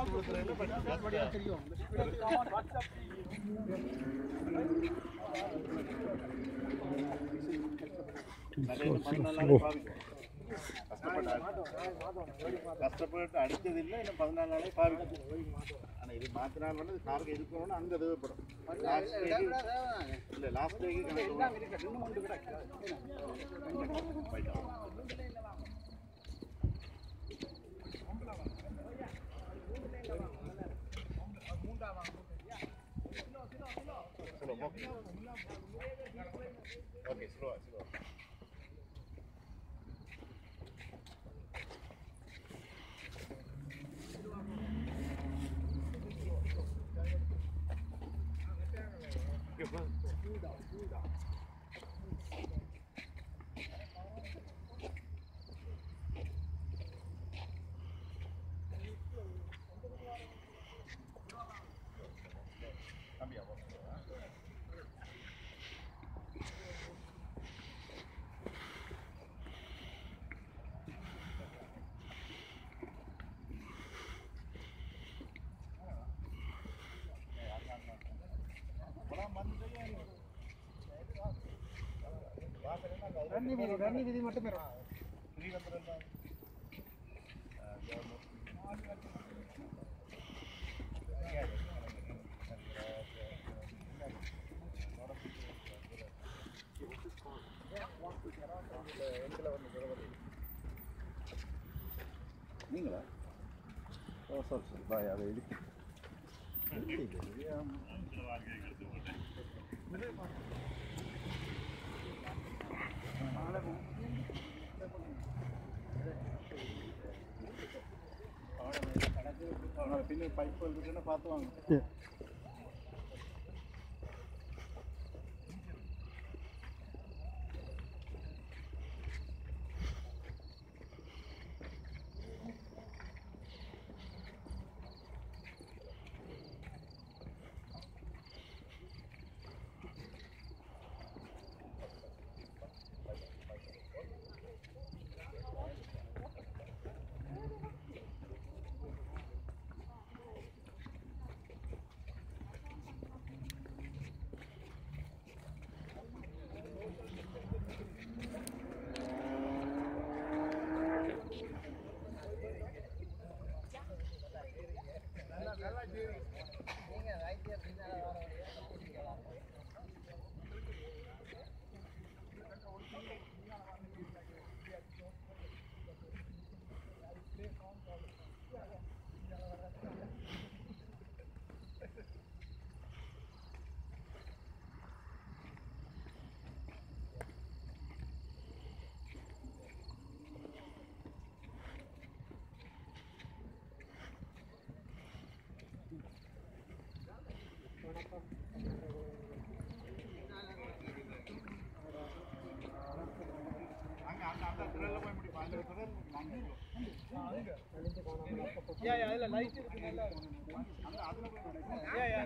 கஷ்டப்பட்டு அடித்தது இல்லை இன்னும் பதினாலு நாளே பாவிக்கும் ஆனால் இது மாத்தினால் வந்து காருக்கு இருக்கணும்னு அங்கே தேவைப்படும் லாஸ்ட் இல்லை லாஸ்ட் டேக்கு ஓகே ஸ்லோவா ஸ்லோவா ரன்னி வீதி ரன்னி வீதி மட்டும் பெறும் நீங்களா ஓ சாரி சாரி பாய் அதை இடிச்சு பின்ன பைப் இருக்குன்னு பார்த்து வாங்க யா யா இல்ல லைட் இருக்கு நல்லா யா யா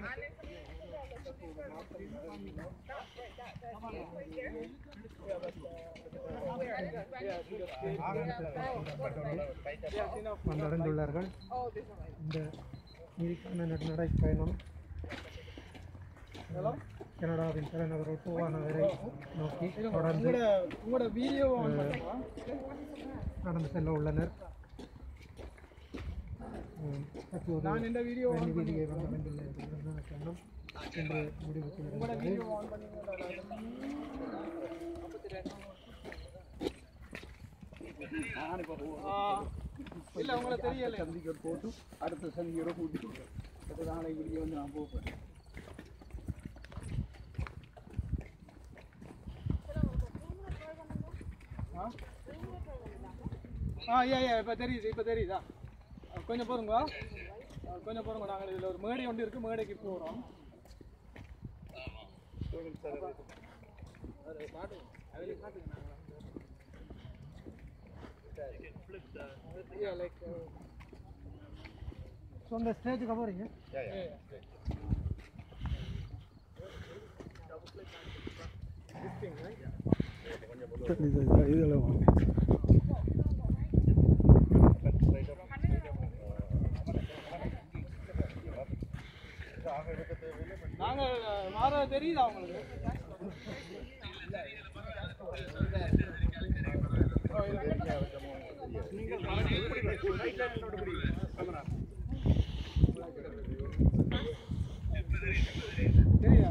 வந்தடைந்துள்ளார்கள் இந்த நீதிக்கான நெடுநடை பயணம் கனடாவின் தலைநகர் ஒட்டுவா நகரை நோக்கி தொடர்ந்து உங்களோட வீடியோ நடந்து செல்ல உள்ளனர் உம், தற்போது நான் இந்த வீடியோ வீதியை வந்து கொண்டுள்ள இந்த பிரதான பயணம் இன்று முடிவுக்கு வருகிறது இல்ல உங்களை தெரியல சந்திக்க போட்டு அடுத்த சந்தியோட கூட்டி அடுத்த நாளைக்கு இங்கே வந்து நான் போகிறேன் ஆ ஐயா ஐயா இப்போ தெரியுது இப்போ தெரியுதா அஹ் கொஞ்சம் போருங்க அஹ் கொஞ்சம் போருங்க நாங்கள் இதில் ஒரு மேடை ஒன்று இருக்குது மேடைக்கு போகிறோம் சொந்த ஸ்டேஜுக்கு போகிறீங்க இதில் ஆக எடுக்க தேவையில்லை but நாங்க மாற தெரியுதா உங்களுக்கு ஓ, இது- தெரியுதா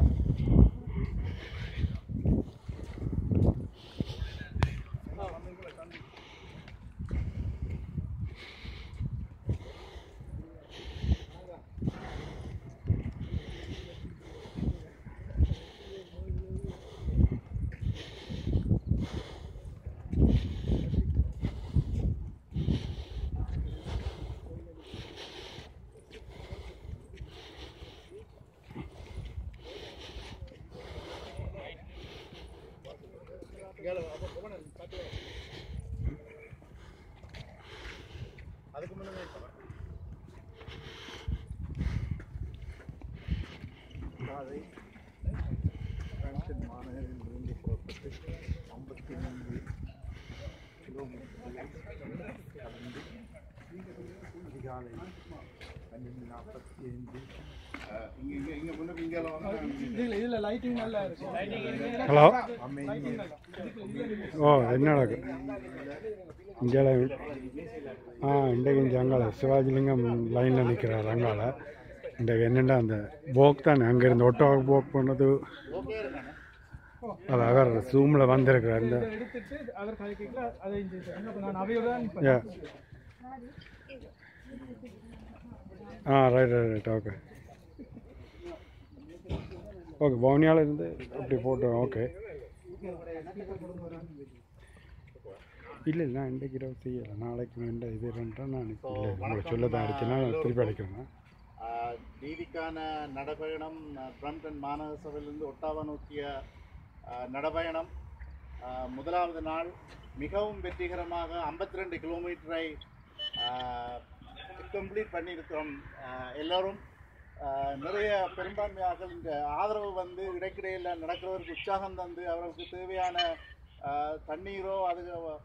அதுக்கு முன்னே பாதை பிரான்சின் மாநகரிலிருந்து புறப்பட்டு ஐம்பத்தி மூன்று கிலோமீட்டர்களை கடந்து அதிகாலை பன்னெண்டு நாற்பத்தி ஐந்து இங்கே இங்கே இங்கே முன்னுக்கு இங்கே இதுல இதுல லைட்டிங் நல்லா இருக்கு ஹலோ லைட்டிங் நல்லா ஓ என்னடா இங்கே ஆ இன்றைக்கு இங்கே அங்கால சிவாஜிலிங்கம் லைனில் நிற்கிறார் அங்கால இன்றைக்கு என்னென்னா அந்த போக் தானே அங்கேருந்து ஒட்டோ போக் பண்ணது ஓகே இருக்கானே அது அவர் ஜூமில் வந்திருக்கிறார் இந்த இதை எடுத்துட்டு அவர் கதைக்கல அதை இந்த இது. நான் அவையோட தான் நிப்பேன். Yeah ah right right right okay okay பவுனியால இருந்து அப்படி போட்டோம் ஓகே இல்லை இல்லை நான் இன்றைக்கு இரவு செய்யலை நாளைக்கு வேண்ட இது ரெண்டா நான் இப்போ இல்லை உங்களை சொல்ல தான் அடிச்சுன்னா திருப்பி அடிக்கிறேன் ஆஹ் நீதிக்கான நடைபயணம் பிரம்டன் மாநகர சபையிலிருந்து ஒட்டாவா நோக்கிய ஆஹ் நடைபயணம் ஆஹ் முதலாவது நாள் மிகவும் வெற்றிகரமாக 52 ரெண்டு கிலோமீட்டரை கம்ப்ளீட் பண்ணியிருக்கிறோம் ஆஹ் எல்லோரும் ஆஹ் நிறைய பெரும்பான்மையாக இந்த ஆதரவு வந்து இடைக்கிடையில் நடக்கிறவருக்கு உற்சாகம் தந்து அவர்களுக்கு தேவையான ஆஹ் தண்ணீரோ அது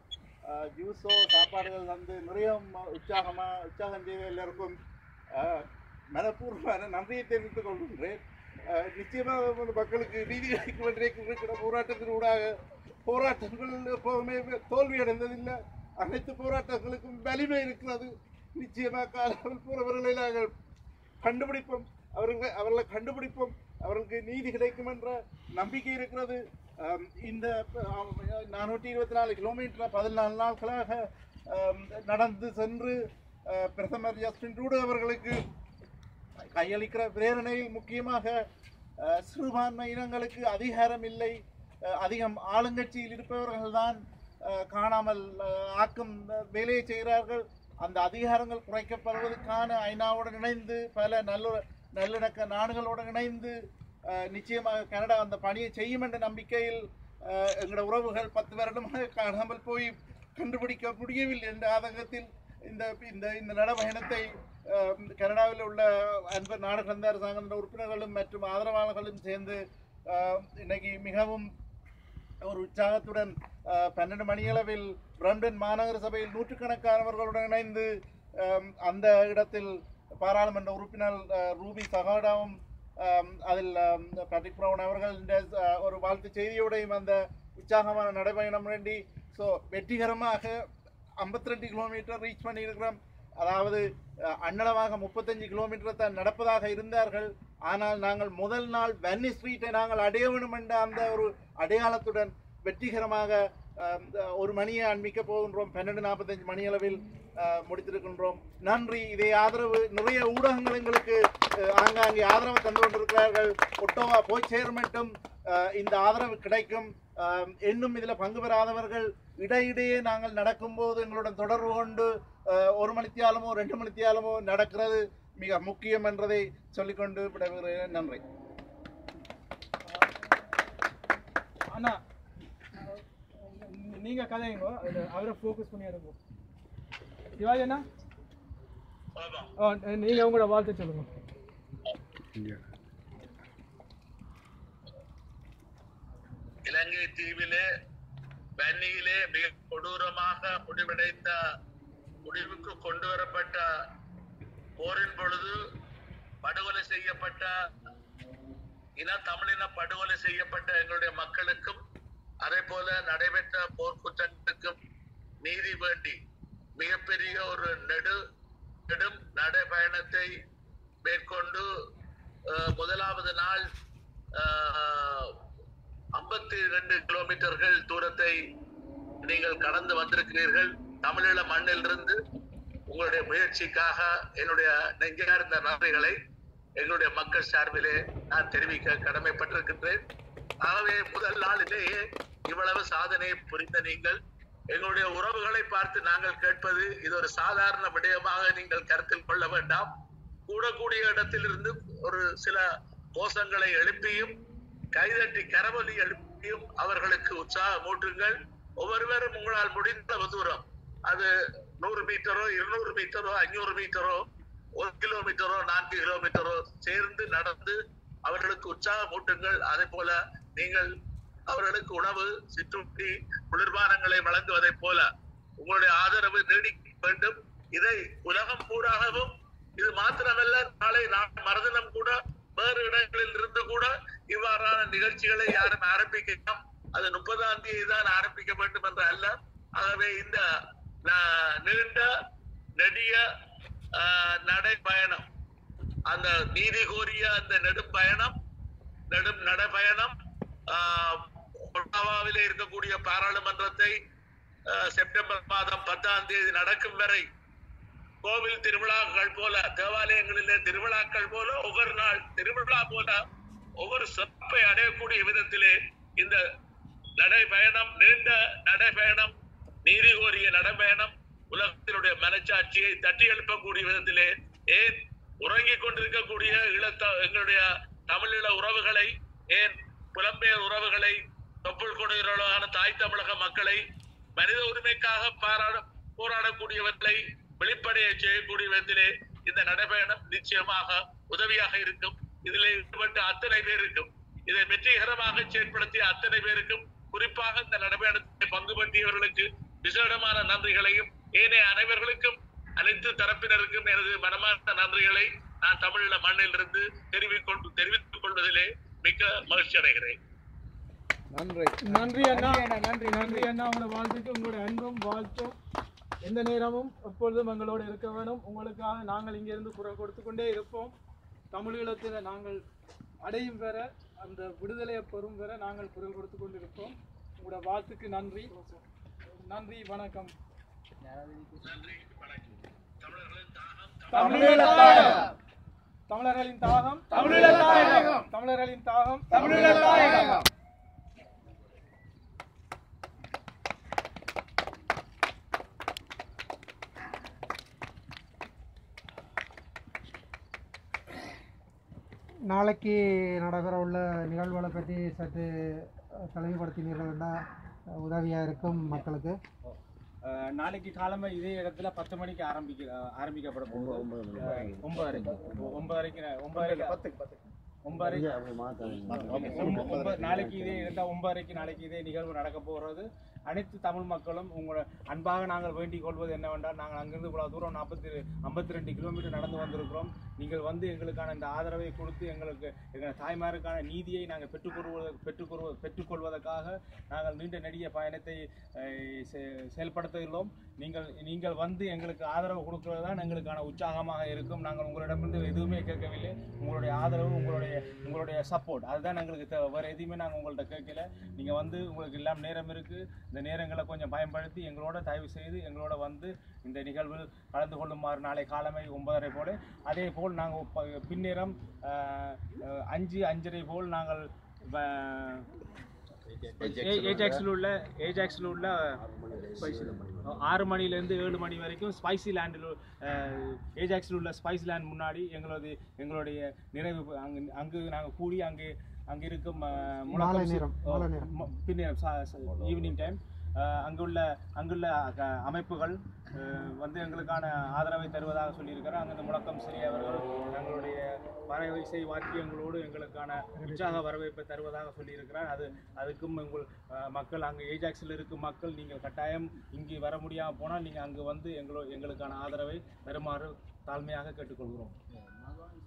ஆஹ் ஜூஸோ சாப்பாடுகள் வந்து நிறைய ம- உற்சாகமா உற்சாகம் செய்த எல்லோருக்கும் ஆஹ் மனப்பூர்வமான நன்றியை தெரிவித்துக் கொள்கின்றேன் ஆஹ் நிச்சயமாக நமது மக்களுக்கு நீதி கிடைக்கும் என்று இருக்கிற போராட்டத்தின் ஊடாக போராட்டங்கள் எப்போதுமே தோல்வி அடைந்ததில்லை அனைத்து போராட்டங்களுக்கும் வலிமை இருக்கிறது நிச்சயமாக காலாமல் போறவர்களை நாங்கள் கண்டுபிடிப்போம் அவர்கள் அவர்களை கண்டுபிடிப்போம் அவர்களுக்கு நீதி கிடைக்கும் என்ற நம்பிக்கை இருக்கிறது ஆம், இந்த நானூற்றி இருபத்தி நாலு கிலோமீட்டர் பதினாலு நாட்களாக ஆம், நடந்து சென்று ஆ, பிரதமர் ஜஸ்டின் ட்ரூடோ அவர்களுக்கு கையளிக்கிற பிரேரணையில் முக்கியமாக ஆ, சிறுபான்மை இனங்களுக்கு அதிகாரம் இல்லை ஆ, அதிகம் ஆளுங்கட்சியில் இருப்பவர்கள் தான் காணாமல் ஆ, ஆக்கும் வேலையை செய்கிறார்கள் அந்த அதிகாரங்கள் குறைக்கப்படுவதற்கான ஐநாவுடன் இணைந்து பல நல்ல நல்லிணக்க நாடுகளுடன் இணைந்து அஹ், நிச்சயமாக கனடா அந்த பணியை செய்யும் என்ற நம்பிக்கையில் அஹ், எங்களோட உறவுகள் பத்து வருடமாக காணாமல் போய் கண்டுபிடிக்க முடியவில்லை என்ற ஆதங்கத்தில் இந்த இந்த இந்த நடைபயணத்தை அஹ், கனடாவில் உள்ள அன்பர் நாடு கடந்த அரசாங்க உறுப்பினர்களும் மற்றும் ஆதரவாளர்களும் சேர்ந்து அஹ், இன்னைக்கு மிகவும் ஒரு உற்சாகத்துடன் அஹ், பன்னெண்டு மணியளவில் பிரம்டன் மாநகர சபையில் நூற்றுக்கணக்கானவர்களுடன் இணைந்து அம், அந்த இடத்தில் பாராளுமன்ற உறுப்பினர் அஹ், ரூபி சகாடாவும் அம், அதில் அம், பேட்ரிக் பிரவுன் அவர்கள் இந்த, அஹ், ஒரு வாழ்த்து செய்தியோடையும் அந்த உற்சாகமான நடைபயணம் வேண்டி ஸோ வெற்றிகரமாக 52 ரெண்டு கிலோமீட்டர் ரீச் பண்ணியிருக்கிறோம் அதாவது அஹ், அன்னளவாக முப்பத்தஞ்சு கிலோமீட்டர் தான் நடப்பதாக இருந்தார்கள் ஆனால் நாங்கள் முதல் நாள் வன்னி ஸ்ட்ரீட்டை நாங்கள் அடைய வேண்டும் என்ற அந்த ஒரு அடையாளத்துடன் வெற்றிகரமாக அஹ், இந்த ஒரு மணியை அண்மிக்க போகின்றோம் பன்னெண்டு நாற்பத்தஞ்சு மணி அளவில் அஹ், முடித்திருக்கின்றோம் நன்றி இதை ஆதரவு நிறைய ஊடகங்கள் எங்களுக்கு அஹ், ஆங்காங்கே ஆதரவு தந்து கொண்டிருக்கிறார்கள் ஒட்டோவா போய் சேர்மெண்ட்டும் இந்த ஆதரவு கிடைக்கும் அஹ், இன்னும் இதில் பங்கு பெறாதவர்கள் இடையிடையே நாங்கள் நடக்கும்போது எங்களுடன் தொடர்பு கொண்டு அஹ், ஒரு மணித்தியாலமோ ரெண்டு மணித்தியாலமோ நடக்கிறது மிக முக்கியம் என்றதை சொல்லிக்கொண்டு விடைபெறுகிறேன் நன்றி அண்ணா நீங்க கதைங்க அதுல அவரை ஃபோக்கஸ் பண்ணி எடுங்க சிவாஜி அண்ணா ஆ, நீங்க உங்களோட வாழ்த்து சொல்லுங்க இங்கே இலங்கை தீவிலே வன்னியிலே மிக கொடூரமாக முடிவடைந்த முடிவுக்கு கொண்டு வரப்பட்ட போரின் பொழுது படுகொலை செய்யப்பட்ட இன தமிழின படுகொலை செய்யப்பட்ட எங்களுடைய மக்களுக்கும் அதே போல நடைபெற்ற போர்க்குற்றங்களுக்கும் நீதி வேண்டி மிகப்பெரிய ஒரு நெடு நெடும் நடைபயணத்தை மேற்கொண்டு அஹ், முதலாவது நாள் ஐம்பத்தி ரெண்டு கிலோமீட்டர்கள் தூரத்தை நீங்கள் கடந்து வந்திருக்கிறீர்கள் தமிழீழ மண்ணிலிருந்து உங்களுடைய முயற்சிக்காக என்னுடைய நெஞ்சார்ந்த நன்றிகளை எங்களுடைய மக்கள் சார்பிலே நான் தெரிவிக்க கடமைப்பட்டிருக்கின்றேன் ஆகவே முதல் நாளிலேயே இவ்வளவு சாதனையை புரிந்த நீங்கள் எங்களுடைய உறவுகளை பார்த்து நாங்கள் கேட்பது இது ஒரு சாதாரண விடயமாக நீங்கள் கருத்தில் கொள்ள வேண்டாம் கூடக்கூடிய இடத்திலிருந்து ஒரு சில கோஷங்களை எழுப்பியும் கைதட்டி கரவொலி எழுப்பியும் அவர்களுக்கு உற்சாகமூட்டுங்கள் ஒவ்வொருவரும் உங்களால் முடிந்த தூரம் அது நூறு மீட்டரோ இருநூறு மீட்டரோ ஐநூறு மீட்டரோ ஒரு கிலோமீட்டரோ நான்கு கிலோமீட்டரோ சேர்ந்து நடந்து அவர்களுக்கு உற்சாகமூட்டுங்கள் அதே போல நீங்கள் அவர்களுக்கு உணவு சிற்றுண்டி குளிர்பானங்களை வழங்குவதைப் போல உங்களுடைய ஆதரவு நீடிக்க வேண்டும் இதை உலகம் பூராகவும் இது மாத்திரமல்ல நாளை நாளை மறுதினம் கூட வேறு இடங்களில் இருந்து கூட இவ்வாறான நிகழ்ச்சிகளை யாரும் ஆரம்பிக்கலாம் அது முப்பதாம் தேதி தான் ஆரம்பிக்க வேண்டும் என்று அல்ல ஆகவே இந்த ந- நீண்ட நெடிய ஆஹ், நடைப்பயணம் அந்த நீதி கோரிய அந்த நெடும் பயணம் நெடும் நடைபயணம் ஆஹ், ஒட்டாவாவிலே இருக்கக்கூடிய பாராளுமன்றத்தை ஆஹ், செப்டம்பர் மாதம் பத்தாம் தேதி நடக்கும் வரை கோவில் திருவிழாக்கள் போல தேவாலயங்களிலே திருவிழாக்கள் போல ஒவ்வொரு நாள் திருவிழா போல ஒவ்வொரு சிறப்பை அடையக்கூடிய விதத்திலே இந்த நடைபயணம் நீண்ட நடைபயணம் நீதி கோரிய நடைபயணம் உலகத்தினுடைய மனச்சாட்சியை தட்டி எழுப்பக்கூடிய விதத்திலே ஏன் உறங்கிக் கொண்டிருக்கக்கூடிய ஈழத்த எங்களுடைய தமிழீழ உறவுகளை ஏன் புலம்பெயர் உறவுகளை தொப்புள் கொடுகிறவர்களான தாய் தமிழக மக்களை மனித உரிமைக்காக பாராட போராடக்கூடியவர்களை வெளிப்படைய செய்யக்கூடிய விதத்திலே இந்த நடைபயணம் நிச்சயமாக உதவியாக இருக்கும் இதில் ஈடுபட்ட அத்தனை பேருக்கும் இதை வெற்றிகரமாக செயற்படுத்திய அத்தனை பேருக்கும் குறிப்பாக இந்த நடைபயணத்தில் பங்கு பற்றியவர்களுக்கு விசேடமான நன்றிகளையும் ஏனைய அனைவர்களுக்கும் அனைத்து தரப்பினருக்கும் எனது மனமார்ந்த நன்றிகளை நான் தமிழீழ மண்ணிலிருந்து தெரிவிக் கொண்டு தெரிவித்துக் கொள்வதிலே மிக்க மகிழ்ச்சி அடைகிறேன் நன்றி நன்றி அண்ணா நன்றி நன்றி அண்ணா உங்களோட வாழ்த்துக்கு உங்களுடைய அன்பும் வாழ்த்தும் எந்த நேரமும் எப்பொழுதும் எங்களோடு இருக்க வேணும் உங்களுக்காக நாங்கள் இங்கிருந்து குரல் கொடுத்து கொண்டே இருப்போம் தமிழீழத்தில் நாங்கள் அடையும் பெற அந்த விடுதலையை பெறும் பெற நாங்கள் குரல் கொடுத்து கொண்டு இருப்போம் உங்களோட வாழ்த்துக்கு நன்றி நன்றி வணக்கம் தமிழீழ தாயகம் தமிழர்களின் தாகம் தமிழீழ தாயகம் தமிழர்களின் தாகம் தமிழீழ தாயகம் நாளைக்கு நடைபெற உள்ள நிகழ்வுகளை பற்றி சற்று அஹ், தெளிவுபடுத்தினீர்கள்னா உதவியாக இருக்கும் மக்களுக்கு அஹ் நாளைக்கு காலமே இதே இடத்துல பத்து மணிக்கு ஆரம்பிக்க ஆரம்பிக்கப்பட போகுது அஹ் ஒன்பதரைக்கு ஒன்பதரைக்கு ஒன்பதரைக்கு ஒன்பதரைக்கு ஒன்ப- ஒன்பது நாளைக்கு இதே இருந்தால் ஒன்பதரைக்கு நாளைக்கு இதே நிகழ்வு நடக்க போகிறது அனைத்து தமிழ் மக்களும் உங்களை அன்பாக நாங்கள் வேண்டிக் கொள்வது என்னவென்றால் நாங்கள் அங்கிருந்து இவ்வளவு தூரம் நாற்பத்தி ஐம்பத்தி ரெண்டு கிலோமீட்டர் நடந்து வந்திருக்கிறோம் நீங்கள் வந்து எங்களுக்கான இந்த ஆதரவை கொடுத்து எங்களுக்கு எங்கள் தாய்மாருக்கான நீதியை நாங்கள் பெற்றுக்கொள்வது பெற்றுக்கொள்வது பெற்றுக்கொள்வதற்காக நாங்கள் நீண்ட நெடிய பயணத்தை அஹ், செ- செயல்படுத்துகிறோம் நீங்கள் நீங்கள் வந்து எங்களுக்கு ஆதரவு கொடுக்கிறது தான் எங்களுக்கான உற்சாகமாக இருக்கும் நாங்கள் உங்களிடமிருந்து எதுவுமே கேட்கவில்லை உங்களுடைய ஆதரவு உங்களுடைய உங்களுடைய சப்போர்ட் அதுதான் எங்களுக்கு தேவை வேறு எதுவுமே நாங்கள் உங்கள்கிட்ட கேட்கல நீங்கள் வந்து உங்களுக்கு எல்லாம் நேரம் இருக்குது இந்த நேரங்களை கொஞ்சம் பயன்படுத்தி எங்களோட தயவு செய்து எங்களோட வந்து இந்த நிகழ்வில் கலந்து கொள்ளுமாறு நாளை காலமை ஒன்பதரை போல் அதே போல் நாங்கள் பின்னேரம் அஹ், அஹ், அஞ்சு அஞ்சரை போல் நாங்கள் வ- ஏஜாக்ஸில் உள்ள ஏஜாக்ஸில் உள்ள ஆறு மணிலேருந்து ஏழு மணி வரைக்கும் ஸ்பைசி லேண்டில் ஏஜாக்ஸில் உள்ள ஸ்பைசி லேண்ட் முன்னாடி எங்களது எங்களுடைய நிறைவு அங்கு அங்கு நாங்கள் கூடி அங்கு அங்கே இருக்கும் அஹ், முழக்கம் மாலை சி- நேரம், மாலை நேரம். ம- பின்னேரம் ஈவினிங் டைம் அங்குள்ள அங்குள்ள க- அமைப்புகள் அஹ், வந்து எங்களுக்கான ஆதரவை தருவதாக சொல்லியிருக்கிறார் அங்கே முழக்கம் சரி அவர்கள் தங்களுடைய பறவை இசை வாக்கியங்களோடு எங்களுக்கான உற்சாக வரவேற்பை தருவதாக சொல்லியிருக்கிறார் அது அதுக்கும் உங்கள் அஹ், மக்கள் அங்கே ஏஜாக்ஸில் இருக்கும் மக்கள் நீங்கள் கட்டாயம் இங்கே வர முடியாமல் போனால் நீங்கள் அங்கு வந்து எங்களோ எங்களுக்கான ஆதரவை தருமாறு தாழ்மையாக கேட்டுக்கொள்கிறோம்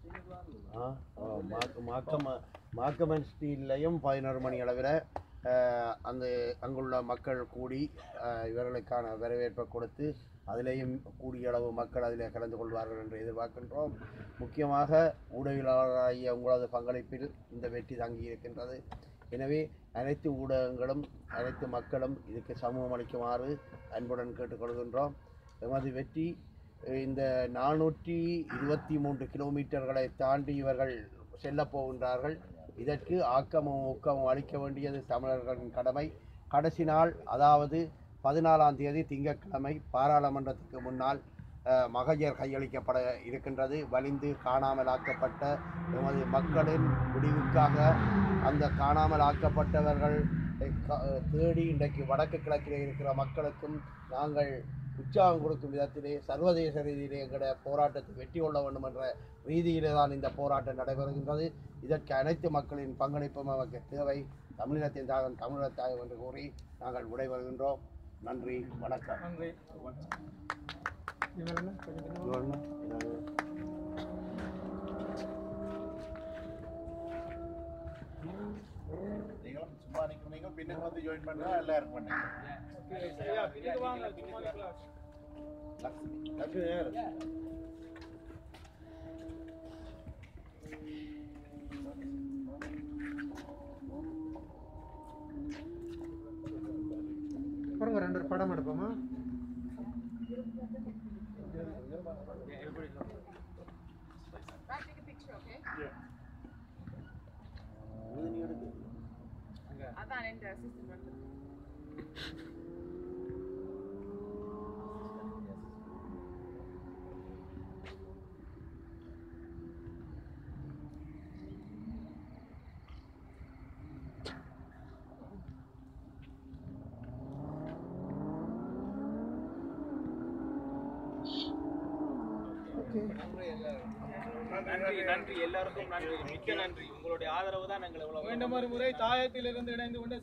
ஆ, ஆ, மாக்க- மாக்கம மாக்கமன் ஸ்டீல்லையும் பதினோரு மணி அளவில் அஹ், அந்த அங்குள்ள மக்கள் கூடி அஹ், இவர்களுக்கான வரவேற்பை கொடுத்து அதிலேயும் கூடிய அளவு மக்கள் அதில் கலந்து கொள்வார்கள் என்று எதிர்பார்க்கின்றோம் முக்கியமாக ஊடகவியலாளராகிய உங்களது பங்களிப்பில் இந்த வெற்றி தங்கி இருக்கின்றது எனவே அனைத்து ஊடகங்களும் அனைத்து மக்களும் இதுக்கு சமூகம் அளிக்குமாறு அன்புடன் கேட்டுக்கொள்கின்றோம் எமது வெற்றி இந்த நானூற்றி இருபத்தி மூன்று கிலோமீட்டர்களை தாண்டி இவர்கள் செல்லப் போகின்றார்கள் இதற்கு ஆக்கமும் ஊக்கமும் அளிக்க வேண்டியது தமிழர்களின் கடமை கடைசி நாள் அதாவது பதினாலாம் தேதி திங்கட்கிழமை பாராளுமன்றத்துக்கு முன்னால் அஹ், மகஜர் கையளிக்கப்பட இருக்கின்றது வலிந்து காணாமலாக்கப்பட்ட எமது மக்களின் முடிவுக்காக அந்த காணாமல் ஆக்கப்பட்டவர்கள் க- தேடி இன்றைக்கு வடக்கு கிழக்கிலே இருக்கிற மக்களுக்கும் நாங்கள் உற்சாகம் கொடுக்கும் விதத்திலே சர்வதேச ரீதியிலே எங்களுடைய போராட்டத்தை வெற்றி கொள்ள வேண்டும் என்ற ரீதியிலே தான் இந்த போராட்டம் நடைபெறுகின்றது இதற்கு அனைத்து மக்களின் பங்களிப்பும் நமக்கு தேவை தமிழினத்தின் தாகம் தமிழர் தாகம் என்று கூறி நாங்கள் விடைபெறுகின்றோம் நன்றி வணக்கம் நன்றி நீங்கள் என்ன கொஞ்சம் நீங்களும் சும்மா நிற்கும் நீங்கள் பின்னுக்கு வந்து ஜாயின் பண்ணுங்க எல்லாரும் பண்ணுங்க ஐயா, பின்னுக்கு வாங்க சும்மா நிக்கலாம். லக்ஷ்மி லக்ஷ்மி யாரு? அப்புறம் ரெண்டு ஒரு படம் எடுப்போமா அதான் என் அசிஸ்டன்ட் வந்து நன்றி நன்றி எல்லாருக்கும் நன்றி மிக்க நன்றி உங்களுடைய ஆதரவு தான் எங்களை இவ்வளவு மீண்டும் ஒரு முறை தாயத்திலிருந்து இணைந்து கொண்ட